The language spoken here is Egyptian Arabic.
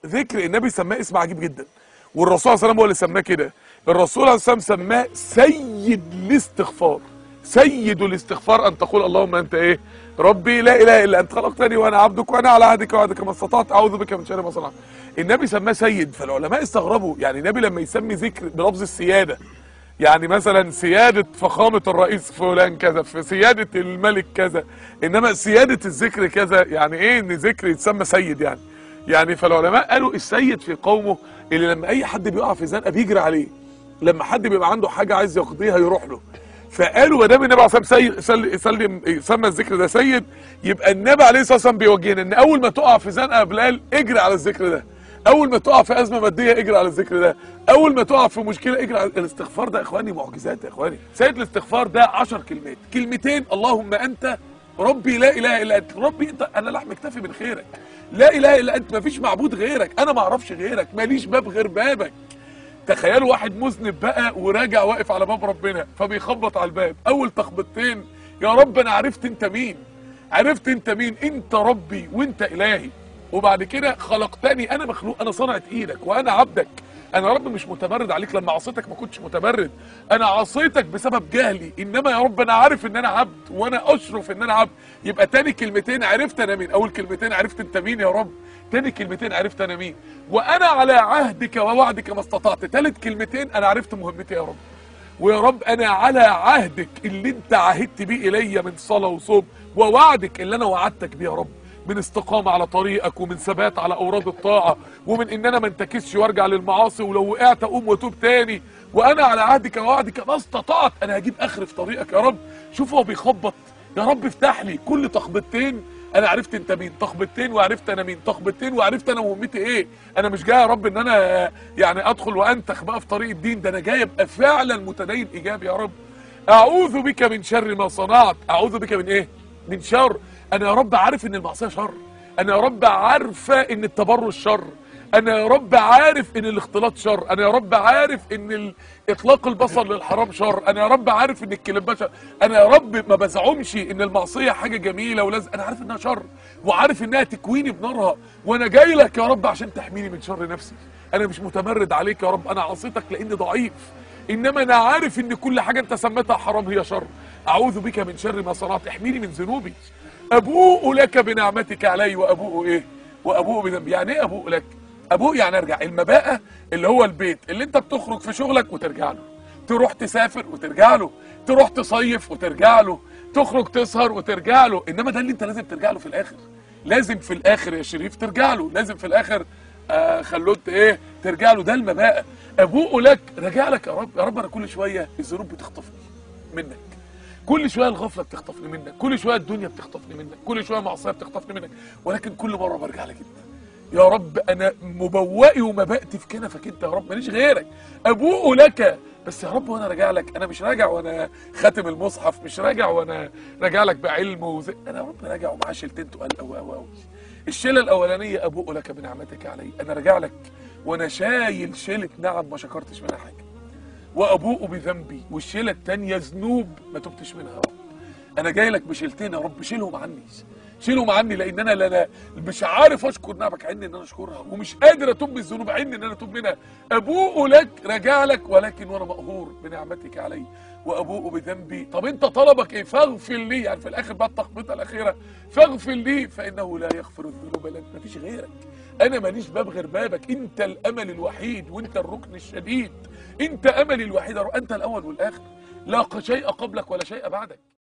ذكر النبي سماه اسم عجيب جدا والرسول صلى الله عليه وسلم هو اللي سماه كده الرسول عليه الصلاه والسلام سماه سيد الاستغفار سيد الاستغفار ان تقول اللهم انت ايه ربي لا اله الا انت خلقتني وانا عبدك وانا على عهدك وعهدك ما استطعت اعوذ بك من شر ما صنعت النبي سماه سيد فالعلماء استغربوا يعني النبي لما يسمي ذكر بلفظ السياده يعني مثلا سيادة فخامة الرئيس فلان كذا في سيادة الملك كذا انما سيادة الذكر كذا يعني ايه ان ذكر يتسمى سيد يعني يعني فالعلماء قالوا السيد في قومه اللي لما اي حد بيقع في زنقه بيجري عليه لما حد بيبقى عنده حاجه عايز يقضيها يروح له فقالوا ما دام النبي عليه الصلاه والسلام سي- سلم سمى الذكر ده سيد يبقى النبي عليه الصلاه والسلام بيوجهنا ان اول ما تقع في زنقه يا بلال اجري على الذكر ده اول ما تقع في ازمه ماديه اجري على الذكر ده اول ما تقع في مشكله اجري على الاستغفار ده يا اخواني معجزات يا اخواني سيد الاستغفار ده 10 كلمات كلمتين اللهم انت ربي لا اله الا انت ربي انت انا لحم اكتفي من خيرك لا اله الا انت مفيش معبود غيرك انا ما اعرفش غيرك ماليش باب غير بابك تخيلوا واحد مذنب بقى وراجع واقف على باب ربنا فبيخبط على الباب اول تخبطتين يا رب انا عرفت انت مين عرفت انت مين انت ربي وانت الهي وبعد كده خلقتني انا مخلوق انا صنعة ايدك وانا عبدك انا يا رب مش متمرد عليك لما عصيتك ما كنتش متمرد انا عصيتك بسبب جهلي انما يا رب انا عارف ان انا عبد وانا اشرف ان انا عبد يبقى تاني كلمتين عرفت انا مين اول كلمتين عرفت انت مين يا رب تاني كلمتين عرفت انا مين وانا على عهدك ووعدك ما استطعت تالت كلمتين انا عرفت مهمتي يا رب ويا رب انا على عهدك اللي انت عهدت بيه الي من صلاه وصوم ووعدك اللي انا وعدتك بيه يا رب من استقامة على طريقك ومن ثبات على أوراد الطاعة ومن إن أنا ما انتكسش وارجع للمعاصي ولو وقعت أقوم وأتوب تاني وأنا على عهدك ووعدك ما استطعت أنا هجيب آخر في طريقك يا رب شوف هو بيخبط يا رب افتح لي كل تخبطتين انا عرفت انت مين تخبطتين وعرفت انا مين تخبطتين وعرفت انا مهمتي ايه انا مش جاي يا رب ان انا يعني ادخل وانتخ بقى في طريق الدين ده انا جاي ابقى فعلا متدين ايجابي يا رب اعوذ بك من شر ما صنعت اعوذ بك من ايه من شر انا يا رب عارف ان المعصيه شر انا يا رب عارفه ان التبرج شر انا يا رب عارف ان الاختلاط شر انا يا رب عارف ان ال- اطلاق البصر للحرام شر انا يا رب عارف ان الكلمه شر انا يا رب ما بزعمش ان المعصيه حاجه جميله ولازم انا عارف انها شر وعارف انها تكويني بنارها وانا جاي لك يا رب عشان تحميني من شر نفسي انا مش متمرد عليك يا رب انا عصيتك لاني ضعيف انما انا عارف ان كل حاجه انت سميتها حرام هي شر اعوذ بك من شر ما صنعت احميني من ذنوبي ابوء لك بنعمتك علي وابوء ايه وابوء بذنبي يعني ايه ابوء لك ابوء يعني ارجع المباءة اللي هو البيت اللي انت بتخرج في شغلك وترجع له تروح تسافر وترجع له تروح تصيف وترجع له تخرج تسهر وترجع له انما ده اللي انت لازم ترجع له في الاخر لازم في الاخر يا شريف ترجع له لازم في الاخر آه خلوت ايه ترجع له ده المباءة ابوء لك رجع لك يا رب يا رب انا كل شويه الذنوب بتخطفني منك كل شويه الغفله بتخطفني منك كل شويه الدنيا بتخطفني منك كل شويه معصيه بتخطفني منك ولكن كل مره برجع لك انت يا رب انا مبوئي ومبأتي في كنفك انت يا رب ماليش غيرك ابوء لك بس يا رب وانا راجع لك انا مش راجع وانا خاتم المصحف مش راجع وانا راجع لك بعلم وزي انا يا رب راجع ومعاه شيلتين تقال قوي قوي قوي الشيله الاولانيه ابوء لك بنعمتك علي انا راجع لك وانا شايل شيله نعم ما شكرتش منها حاجه وابوء بذنبي والشيله التانيه ذنوب ما تبتش منها يا رب انا جاي لك بشيلتين يا رب شيلهم عني شيلهم عني لان انا لا لا مش عارف اشكر نعمك عني ان انا اشكرها ومش قادر اتوب من الذنوب عني ان انا اتوب منها ابوء لك راجع لك ولكن وانا مقهور بنعمتك علي وابوء بذنبي طب انت طلبك ايه فاغفر لي يعني في الاخر بقى التخبيطه الاخيره فاغفر لي فانه لا يغفر الذنوب الا انت مفيش غيرك انا ماليش باب غير بابك انت الامل الوحيد وانت الركن الشديد انت املي الوحيد انت الاول والاخر لا شيء قبلك ولا شيء بعدك